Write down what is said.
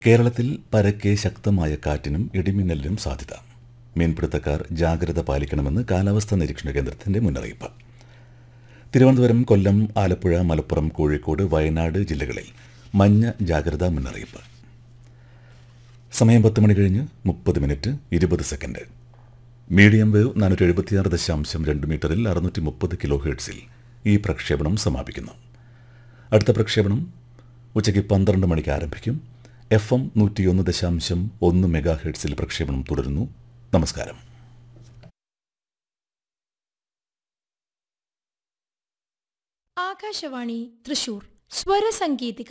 കേരളത്തിൽ പരക്കെ ശക്തമായ കാറ്റിനും ഇടിമിന്നലിനും സാധ്യത മീൻപിടുത്തക്കാർ ജാഗ്രത പാലിക്കണമെന്ന് കാലാവസ്ഥാ നിരീക്ഷണ കേന്ദ്രത്തിന്റെ മുന്നറിയിപ്പ് തിരുവനന്തപുരം കൊല്ലം ആലപ്പുഴ മലപ്പുറം കോഴിക്കോട് വയനാട് ജില്ലകളിൽ മഞ്ഞ ജാഗ്രതാ മുന്നറിയിപ്പ് സമയം പത്ത് മണി കഴിഞ്ഞ് മുപ്പത് മിനിറ്റ് ഇരുപത് സെക്കൻഡ് മീഡിയം വേവ് നാനൂറ്റി എഴുപത്തിയാറ് ദശാംശം രണ്ട് മീറ്ററിൽ അറുന്നൂറ്റി മുപ്പത് കിലോ ഹേർട്സിൽ ഈ പ്രക്ഷേപണം സമാപിക്കുന്നു അടുത്ത പ്രക്ഷേപണം ഉച്ചയ്ക്ക് പന്ത്രണ്ട് മണിക്ക് ആരംഭിക്കും എഫ് എം നൂറ്റിയൊന്ന് ദശാംശം ഒന്ന് മെഗാ ഹെഡ്സിൽ പ്രക്ഷേപണം തുടരുന്നു നമസ്കാരം ആകാശവാണി തൃശൂർ സ്വരസംഗീതിക